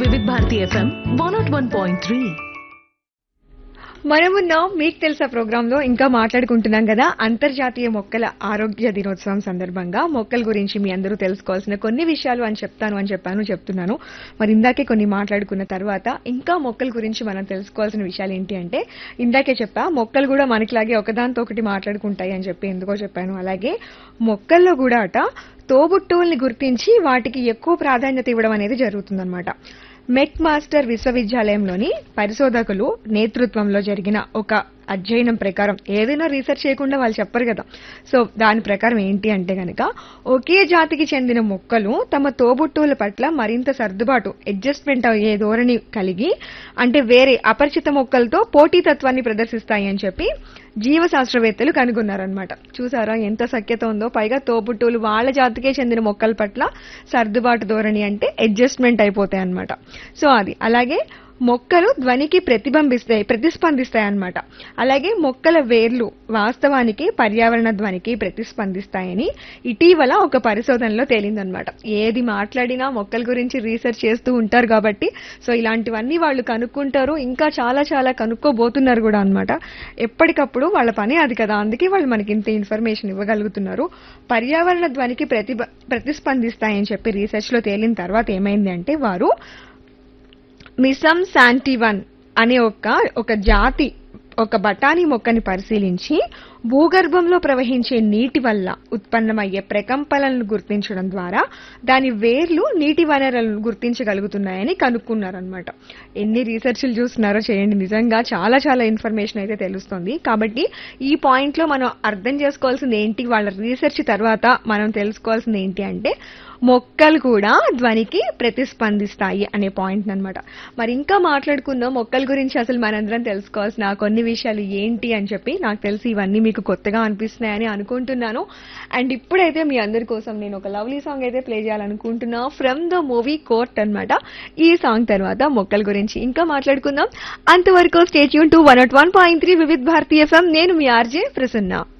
వివిధ Bharati FM one nought one point three మనమున్నాం మీకు తెలుసా ప్రోగ్రామ్ లో ఇంకా మాట్లాడుకుంటున్నాం కదా అంతర్జాతీయ మొక్కల ఆరోగ్య దినోత్సవం సందర్భంగా మొక్కల గురించి మీ అందరూ తెలుసుకోవాల్సిన కొన్ని విషయాలు అని చెప్తాను అని చెప్పాను చెప్తున్నాను మరి ఇందాకే కొన్ని మాట్లాడుకున్న తర్వాత ఇంకా మొక్కల గురించి మనం తెలుసుకోవాల్సిన విషయాలు ఏంటి అంటే ఇందాకే చెప్పా మొక్కలు కూడా మనకిలాగే ఒకదానితో ఒకటి మాట్లాడుకుంటాయి అని చెప్పి ఎందుకో చెప్పాను అలాగే మొక్కల్లో కూడా అట తోబుట్టువుల్ని గుర్తించి వాటికి ఎక్కువ ప్రాధాన్యత ఇవ్వడం అనేది జరుగుతుందన్నమాట మెట్ మాస్టర్ విశ్వవిద్యాలయంలోని పరిశోధకులు నేతృత్వంలో జరిగిన ఒక అధ్యయనం ప్రకారం ఏదైనా రీసెర్చ్ చేయకుండా వాళ్ళు చెప్పరు కదా సో దాని ప్రకారం ఏంటి అంటే గనక ఒకే జాతికి చెందిన మొక్కలు తమ తోబుట్టువుల పట్ల మరింత సర్దుబాటు అడ్జస్ట్మెంట్ అయ్యే ధోరణి కలిగి అంటే వేరే అపరిచిత మొక్కలతో పోటీతత్వాన్ని ప్రదర్శిస్తాయి అని చెప్పి జీవశాస్త్రవేత్తలు కనుగొన్నారనమాట చూసారా ఎంత సఖ్యత ఉందో పైగా తోబుట్టువులు వాళ్ళ జాతికే చెందిన మొక్కల పట్ల సర్దుబాటు ధోరణి అంటే అడ్జస్ట్మెంట్ అయిపోతాయి అన్నమాట సో అది అలాగే మొక్కలు ధ్వనికి ప్రతిబింబిస్తాయి ప్రతిస్పందిస్తాయి అన్నమాట అలాగే మొక్కల వేర్లు వాస్తవానికి పర్యావరణ ధ్వనికి ప్రతిస్పందిస్తాయని ఇటీవల ఒక పరిశోధనలో తేలిందనమాట ఏది మాట్లాడినా మొక్కల గురించి రీసెర్చ్ చేస్తూ ఉంటారు కాబట్టి సో ఇలాంటివన్నీ వాళ్ళు కనుక్కుంటారు ఇంకా చాలా చాలా కనుక్కోబోతున్నారు కూడా అన్నమాట ఎప్పటికప్పుడు వాళ్ళ పని అది కదా అందుకే వాళ్ళు మనకి ఇంత ఇన్ఫర్మేషన్ ఇవ్వగలుగుతున్నారు పర్యావరణ ధ్వనికి ప్రతి ప్రతిస్పందిస్తాయని చెప్పి రీసెర్చ్ లో తేలిన తర్వాత ఏమైంది అంటే వారు మిసం శాంటివన్ అనే ఒక ఒక జాతి ఒక బఠానీ మొక్కని పరిశీలించి భూగర్భంలో ప్రవహించే నీటి వల్ల ఉత్పన్నమయ్యే ప్రకంపనలను గుర్తించడం ద్వారా దాని వేర్లు నీటి వనరులను గుర్తించగలుగుతున్నాయని కనుక్కున్నారనమాట ఎన్ని రీసెర్చ్లు చూస్తున్నారో చేయండి నిజంగా చాలా చాలా ఇన్ఫర్మేషన్ అయితే తెలుస్తుంది కాబట్టి ఈ పాయింట్ లో మనం అర్థం చేసుకోవాల్సింది ఏంటి వాళ్ళ రీసెర్చ్ తర్వాత మనం తెలుసుకోవాల్సింది ఏంటి అంటే మొక్కలు కూడా ధ్వనికి ప్రతిస్పందిస్తాయి అనే పాయింట్ అన్నమాట మరి ఇంకా మాట్లాడుకుందాం మొక్కల గురించి అసలు మనందరం తెలుసుకోవాల్సిన కొన్ని విషయాలు ఏంటి అని చెప్పి నాకు తెలిసి ఇవన్నీ మీకు కొత్తగా అనిపిస్తున్నాయని అనుకుంటున్నాను అండ్ ఇప్పుడైతే మీ అందరి కోసం నేను ఒక లవ్లీ సాంగ్ అయితే ప్లే చేయాలనుకుంటున్నా ఫ్రమ్ ద మూవీ కోర్ట్ అన్నమాట ఈ సాంగ్ తర్వాత మొక్కల గురించి ఇంకా మాట్లాడుకుందాం అంతవరకు stay tuned to one nought one point three Vividh Bharati FM నేను మీ ఆర్జే ప్రసన్న